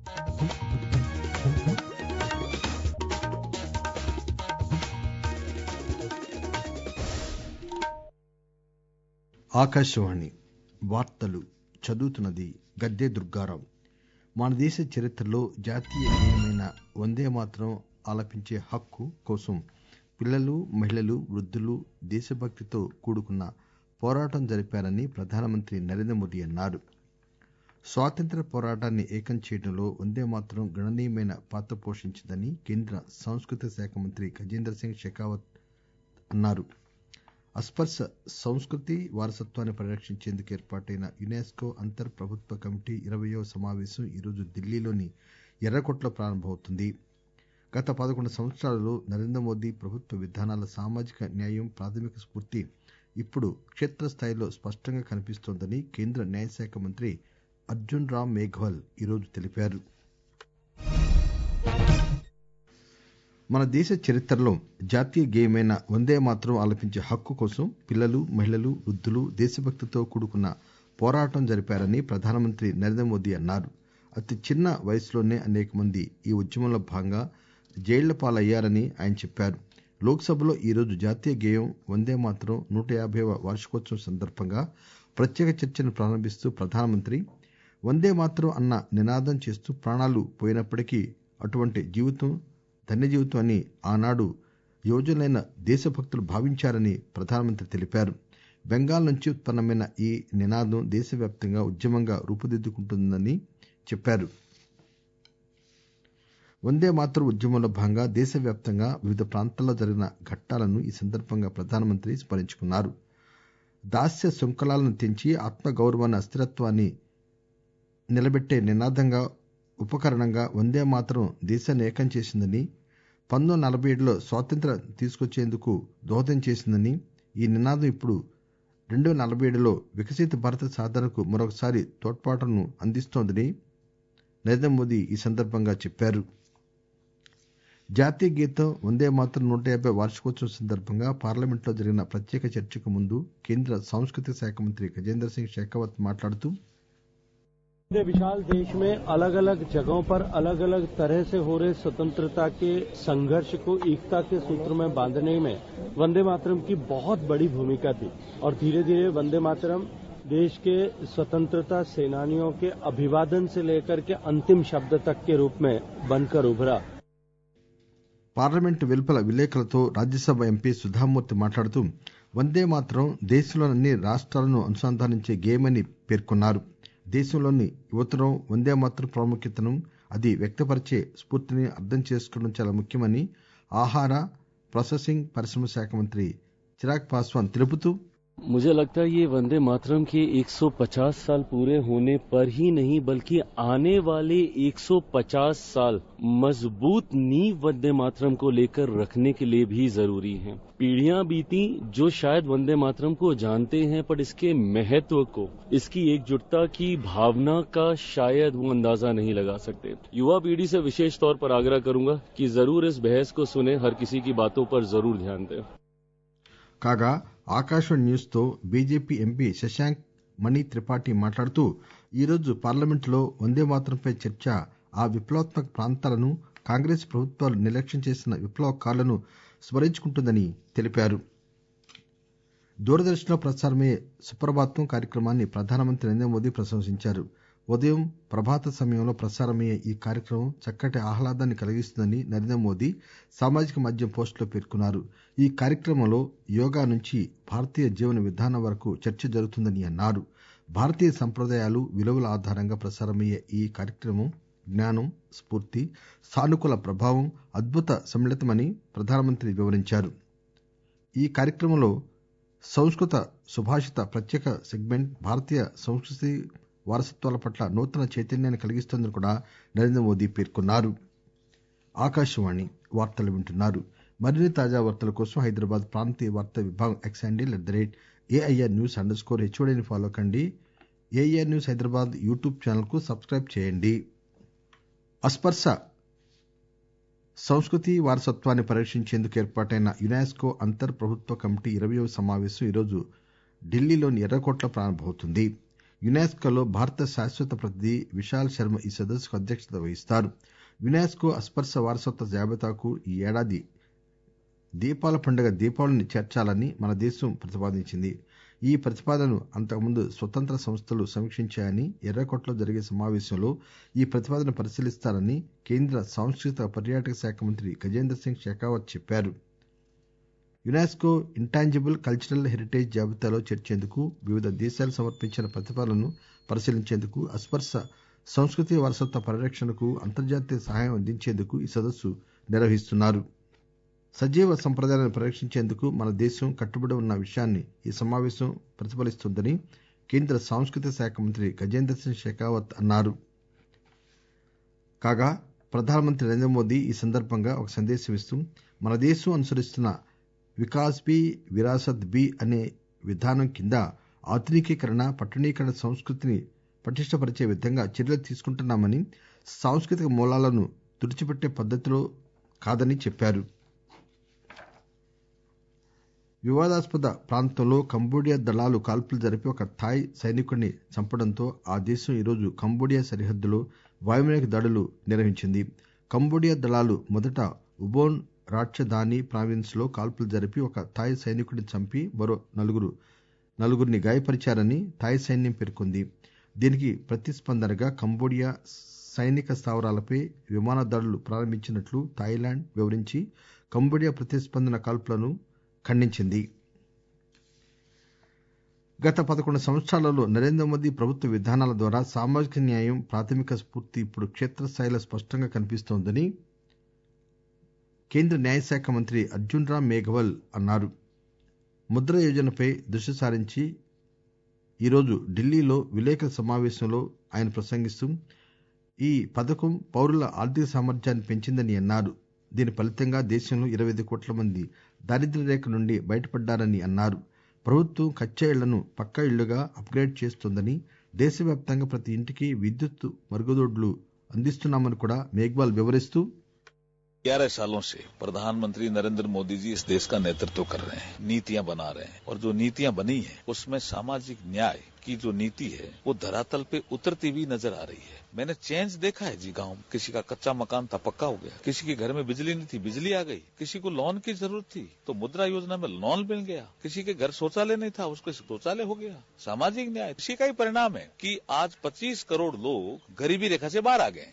ఆకాశవాణి వార్తలు చదువుతున్నది గద్దె దుర్గారావు మన దేశ చరిత్రలో జాతీయ గేయమైన వందేమాతరం ఆలపించే హక్కు కోసం పిల్లలు మహిళలు వృద్దులు దేశభక్తితో కూడుకున్న పోరాటం జరిపారని ప్రధానమంత్రి నరేంద్ర మోదీ అన్నారు స్వాతంత్ర్య పోరాటాన్ని ఏకం చేయడంలో వందేమాతరం గణనీయమైన పాత్ర పోషించిందని కేంద్ర సంస్కృతి శాఖ మంత్రి గజేంద్ర సింగ్ షెకావత్ అన్నారు అస్పర్శ సంస్కృతి వారసత్వాన్ని పరిరక్షించేందుకు ఏర్పాటైన యునెస్కో అంతర్ ప్రభుత్వ కమిటీ ఇరవయ్యవ సమావేశం ఈరోజు ఢిల్లీలోని ఎర్రకోటలో ప్రారంభమవుతుంది గత పదకొండు సంవత్సరాలలో నరేంద్ర మోదీ ప్రభుత్వ విధానాల సామాజిక న్యాయం ప్రాథమిక స్ఫూర్తి ఇప్పుడు క్షేత్రస్థాయిలో స్పష్టంగా కనిపిస్తోందని కేంద్ర న్యాయశాఖ మంత్రి అర్జున్ రామ్ మేఘ్వాల్ ఈరోజు తెలిపారు మన దేశ చరిత్రలో జాతీయ గేయమైన వందేమాతరం ఆలపించే హక్కు కోసం పిల్లలు మహిళలు వృద్దులు దేశభక్తితో కూడుకున్న పోరాటం జరిపారని ప్రధానమంత్రి నరేంద్ర మోదీ అన్నారు అతి చిన్న వయసులోనే అనేక మంది ఈ ఉద్యమంలో భాగంగా జైళ్ల పాలయ్యారని ఆయన చెప్పారు లోక్ సభలో ఈరోజు జాతీయ గేయం వందేమాతరం నూట యాభైవ వార్షికోత్సవం సందర్భంగా ప్రత్యేక చర్చను ప్రారంభిస్తూ ప్రధానమంత్రి వందేమాతరం అన్న నినాదం చేస్తూ ప్రాణాలు పోయినప్పటికీ అటువంటి జీవితం ధన్య జీవితం అని ఆనాడు యువజనులైన దేశభక్తులు భావించారని ప్రధానమంత్రి తెలిపారు బెంగాల్ నుంచి ఉత్పన్నమైన ఈ నినాదం దేశవ్యాప్తంగా ఉద్యమంగా రూపుదిద్దుకుంటుందని చెప్పారు వందేమాతరం ఉద్యమంలో భాగంగా దేశవ్యాప్తంగా వివిధ ప్రాంతాల్లో జరిగిన ఘట్టాలను ఈ సందర్భంగా ప్రధానమంత్రి స్మరించుకున్నారు దాస్య శృంఖలాలను తెంచి ఆత్మగౌరవాన్ని అస్థిరత్వాన్ని నిలబెట్టే నినాదంగా ఉపకరణంగా వందేమాతరం దేశాన్ని ఏకం చేసిందని పంతొమ్మిది వందల నలభై ఏడులో స్వాతంత్ర్యం తీసుకొచ్చేందుకు దోహదం చేసిందని ఈ నినాదం ఇప్పుడు రెండు పేల నలభై ఏడులో వికసిత భారత సాధనకు మరొకసారి తోడ్పాటును అందిస్తోందని నరేంద్ర మోదీ ఈ సందర్భంగా చెప్పారు జాతీయ గీతం వందేమాతరం నూట యాభై వార్షికోత్సవం సందర్భంగా పార్లమెంట్లో జరిగిన ప్రత్యేక చర్చకు ముందు కేంద్ర సాంస్కృతిక శాఖ మంత్రి గజేంద్ర సింగ్ షెకావత్ మాట్లాడుతూ पूरे विशाल देश में अलग अलग जगहों पर अलग अलग तरह से हो रहे स्वतंत्रता के संघर्ष को एकता के सूत्र में बांधने में वंदे मातरम की बहुत बड़ी भूमिका थी और धीरे धीरे वंदे मातरम देश के स्वतंत्रता सेनानियों के अभिवादन से लेकर के अंतिम शब्द तक के रूप में बनकर उभरा పార్లమెంటు వెలుపల విలేకరులతో రాజ్యసభ ఎంపీ సుధామూర్తి మాట్లాడుతూ వందేమాతరం దేశంలోని అన్ని రాష్ట్రాలను అనుసంధానించే గేయమని పేర్కొన్నారు దేశంలోని యువతరం వందేమాతరం ప్రాముఖ్యతను అది వ్యక్తపరిచే స్ఫూర్తిని అర్థం చేసుకోవడం చాలా ముఖ్యమని ఆహార ప్రాసెసింగ్ పరిశ్రమ శాఖ మంత్రి చిరాగ్ పాస్వాన్ తెలుపుతూ मुझे लगता है ये वंदे मातरम के 150 साल पूरे होने पर ही नहीं बल्कि आने वाले 150 साल मजबूत नींव वंदे मातरम को लेकर रखने के लिए भी जरूरी है पीढ़ियां बीती जो शायद वंदे मातरम को जानते हैं पर इसके महत्व को इसकी एकजुटता की भावना का शायद वो अंदाजा नहीं लगा सकते युवा पीढ़ी से विशेष तौर पर आग्रह करूंगा कि जरूर इस बहस को सुने हर किसी की बातों पर जरूर ध्यान दें కాగా ఆకాశవాణి న్యూస్ తో బీజేపీ ఎంపీ శశాంక్ మణి త్రిపాఠి మాట్లాడుతూ ఈరోజు పార్లమెంటులో వందేమాతరంపై చర్చ ఆ విప్లవాత్మక ప్రాంతాలను కాంగ్రెస్ ప్రభుత్వాలు నిర్లక్ష్యం చేసిన విప్లవకారులను స్మరించుకుంటుందని తెలిపారు దూరదర్శన్ లో ప్రసారమయ్యే సుప్రభాతం కార్యక్రమాన్ని ప్రధానమంత్రి నరేంద్ర మోదీ ప్రశంసించారు ఉదయం ప్రభాత సమయంలో ప్రసారమయ్యే ఈ కార్యక్రమం చక్కటి ఆహ్లాదాన్ని కలిగిస్తుందని నరేంద్ర మోదీ సామాజిక మాధ్యమం పోస్టులో పేర్కొన్నారు ఈ కార్యక్రమంలో యోగా నుంచి భారతీయ జీవన విధానం వరకు చర్చ జరుగుతుందని అన్నారు భారతీయ సంప్రదాయాలు విలువల ఆధారంగా ప్రసారమయ్యే ఈ కార్యక్రమం జ్ఞానం స్ఫూర్తి సానుకూల ప్రభావం అద్భుత సమ్మిళితమని ప్రధానమంత్రి వివరించారు ఈ కార్యక్రమంలో సంస్కృత సుభాషిత ప్రత్యేక సెగ్మెంట్ భారతీయ సంస్కృతి వారసత్వాల పట్ల నూతన చైతన్యాన్ని కలిగిస్తోందని కూడా నరేంద్ర మోదీ పేర్కొన్నారు ఆకాశవాణి వార్తలు వింటున్నారు మరిన్ని తాజా వార్తల కోసం హైదరాబాద్ ప్రాంతీయ వార్తా విభాగం X handle at the rate AIR news underscore హెచ్ఓడిని ఫాలో కండి AIR news Hyderabad YouTube channel కు సబ్స్క్రైబ్ చేయండి అస్పర్శ సంస్కృతి వారసత్వాన్ని పరిరక్షించేందుకు ఏర్పాటైన యునెస్కో అంతర్ ప్రభుత్వ కమిటీ ఇరవయవ సమావేశం ఈరోజు ఢిల్లీలోని ఎర్రకోటలో ప్రారంభమవుతుంది యునెస్కోలో భారత శాశ్వత ప్రతినిధి విశాల్ శర్మ ఈ సదస్సుకు అధ్యక్షత వహిస్తారు యునెస్కో అస్పర్శ వారసత్వ జాబితాకు ఈ ఏడాది దీపాల పండుగ దీపావళిని చేర్చాలని మన దేశం ప్రతిపాదించింది ఈ ప్రతిపాదనను అంతకుముందు స్వతంత్ర సంస్థలు సమీక్షించాయని ఎర్రకోటలో జరిగే సమావేశంలో ఈ ప్రతిపాదన పరిశీలిస్తారని కేంద్ర సాంస్కృతిక పర్యాటక శాఖ మంత్రి గజేంద్ర సింగ్ షెకావత్ చెప్పారు యునెస్కో ఇంటాంజిబుల్ కల్చరల్ హెరిటేజ్ జాబితాలో చేర్చేందుకు వివిధ దేశాలు సమర్పించిన ప్రతిపాదనలను పరిశీలించేందుకు అస్పర్శ సంస్కృతి వారసత్వ పరిరక్షణకు అంతర్జాతీయ సహాయం అందించేందుకు ఈ సదస్సు నిర్వహిస్తున్నారు సజీవ సంప్రదాయాలను పరిరక్షించేందుకు మన దేశం కట్టుబడి ఉన్న విషయాన్ని ఈ సమావేశం ప్రతిఫలిస్తుందని కేంద్ర సాంస్కృతిక శాఖ మంత్రి గజేంద్ర సింగ్ షెకావత్ అన్నారు కాగా ప్రధానమంత్రి నరేంద్ర మోదీ ఈ సందర్భంగా ఒక సందేశం ఇస్తూ మన దేశం అనుసరిస్తున్న వికాస్ బి విరాసత్ బి అనే విధానం కింద ఆధునికీకరణ పట్టణీకరణ సంస్కృతిని పటిష్టపరిచే విధంగా చర్యలు తీసుకుంటున్నామని సాంస్కృతిక మూలాలను తుడిచిపెట్టే పద్దతిలో కాదని చెప్పారు వివాదాస్పద ప్రాంతంలో కంబోడియా దళాలు కాల్పులు జరిపి ఒక థాయ్ సైనికుడిని చంపడంతో ఆ దేశం ఈరోజు కంబోడియా సరిహద్దులో వాయుమార్గ దాడులు నిర్వహించింది కంబోడియా దళాలు మొదట ఉబోన్ రాచధాని ప్రావిన్స్ లో కాల్పులు జరిపి ఒక థాయ్ సైనికుడిని చంపి మరో నలుగురు నలుగురిని గాయపరిచారని థాయ్ సైన్యం పేర్కొంది దీనికి ప్రతిస్పందనగా కంబోడియా సైనిక స్థావరాలపై విమాన దాడులు ప్రారంభించినట్లు థాయిలాండ్ వివరించి కంబోడియా ప్రతిస్పందన కాల్పులను ఖండించింది గత పదకొండు సంవత్సరాలలో నరేంద్ర మోదీ ప్రభుత్వ విధానాల ద్వారా సామాజిక న్యాయం ప్రాథమిక స్ఫూర్తి ఇప్పుడు క్షేత్రస్థాయిలో స్పష్టంగా కనిపిస్తోందని కేంద్ర న్యాయశాఖ మంత్రి అర్జున్ రామ్ మేఘవల్ అన్నారు ముద్ర యోజనపై దృష్టి సారించి ఈరోజు ఢిల్లీలో విలేకరుల సమావేశంలో ఆయన ప్రసంగిస్తూ ఈ పథకం పౌరుల ఆర్థిక సామర్థ్యాన్ని పెంచిందని అన్నారు దీని ఫలితంగా దేశంలో ఇరవై ఐదు కోట్ల మంది దారిద్ర్య రేఖ నుండి బయటపడ్డారని అన్నారు ప్రభుత్వం కచ్చా ఇళ్లను పక్కా ఇళ్లుగా అప్గ్రేడ్ చేస్తోందని దేశవ్యాప్తంగా ప్రతి ఇంటికి విద్యుత్ మరుగుదొడ్లు అందిస్తున్నామని కూడా మేఘ్వాల్ వివరిస్తూ ग्यारह सालों से प्रधानमंत्री नरेंद्र मोदी जी इस देश का नेतृत्व कर रहे हैं नीतियां बना रहे हैं और जो नीतियां बनी है उसमें सामाजिक न्याय की जो नीति है वो धरातल पे उतरती हुई नजर आ रही है मैंने चेंज देखा है जी गांव में किसी का कच्चा मकान था पक्का हो गया किसी के घर में बिजली नहीं थी बिजली आ गई किसी को लोन की जरूरत थी तो मुद्रा योजना में लोन मिल गया किसी के घर शौचालय नहीं था उसको शौचालय हो गया सामाजिक न्याय इसी का ही परिणाम है कि आज 25 करोड़ लोग गरीबी रेखा से बाहर आ गए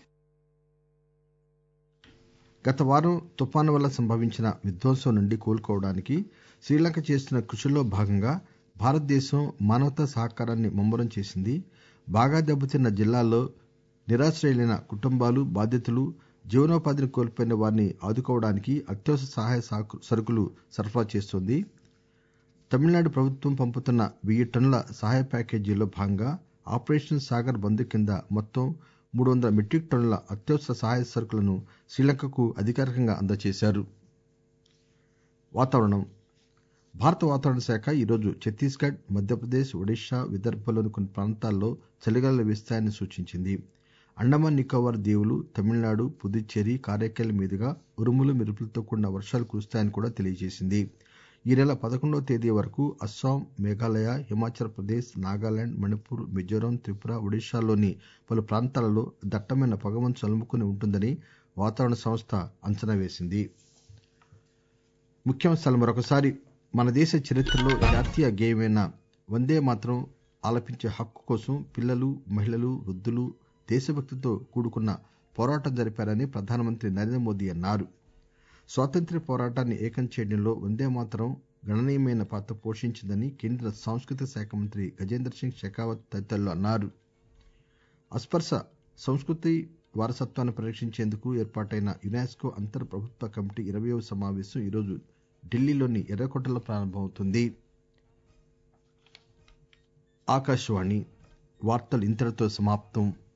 గత వారం తుఫాను వల్ల సంభవించిన విధ్వంసం నుండి కోలుకోవడానికి శ్రీలంక చేస్తున్న కృషిలో భాగంగా భారతదేశం మానవతా సహకారాన్ని ముమ్మరం చేసింది బాగా దెబ్బతిన్న జిల్లాల్లో నిరాశ్రయులైన కుటుంబాలు బాధితులు జీవనోపాధిని కోల్పోయిన వారిని ఆదుకోవడానికి అత్యవసర సహాయ సరుకులు సరఫరా చేస్తోంది తమిళనాడు ప్రభుత్వం పంపుతున్న వెయ్యి టన్నుల సహాయ ప్యాకేజీలో భాగంగా ఆపరేషన్ సాగర్ బంధు కింద మొత్తం మూడు వందల మెట్రిక్ టన్నుల అత్యవసర సహాయ సరుకులను శ్రీలంకకు అధికారికంగా అందజేశారు వాతావరణం భారత వాతావరణ శాఖ ఈరోజు ఛత్తీస్గఢ్ మధ్యప్రదేశ్ ఒడిశా విదర్భలోని కొన్ని ప్రాంతాల్లో చలిగాలులు వీస్తాయని సూచించింది అండమాన్ నికోబార్ దీవులు తమిళనాడు పుదుచ్చేరి కారైకాల్ మీదుగా ఉరుములు మెరుపులతో కూడిన వర్షాలు కురుస్తాయని కూడా తెలియజేసింది ఈ నెల పదకొండవ తేదీ వరకు అస్సాం మేఘాలయ హిమాచల్ ప్రదేశ్ నాగాలాండ్ మణిపూర్ మిజోరాం త్రిపుర ఒడిశాలోని పలు ప్రాంతాలలో దట్టమైన పొగమంచు అలుముకుని ఉంటుందని వాతావరణ సంస్థ అంచనా వేసింది ముఖ్యాంశాలు మరొకసారి మన దేశ చరిత్రలో జాతీయ గేయమైన వందే మాత్రం ఆలపించే హక్కు కోసం పిల్లలు మహిళలు వృద్ధులు దేశభక్తితో కూడుకున్న పోరాటం జరిపారని ప్రధానమంత్రి నరేంద్ర మోదీ అన్నారు స్వాతంత్ర్య పోరాటాన్ని ఏకం చేయడంలో వందే మాతరం గణనీయమైన పాత్ర పోషించిందని కేంద్ర సాంస్కృతిక శాఖ మంత్రి గజేంద్ర సింగ్ షెకావత్ తదితరులు అన్నారు అస్పర్శ సంస్కృతి వారసత్వాన్ని పరీక్షించేందుకు ఏర్పాటైన యునెస్కో అంతర్ ప్రభుత్వ కమిటీ ఇరవయవ సమావేశం ఈరోజు ఢిల్లీలోని ఎర్రకోటలో ప్రారంభమవుతుంది ఆకాశవాణి వార్తలు ఇంతటితో సమాప్తం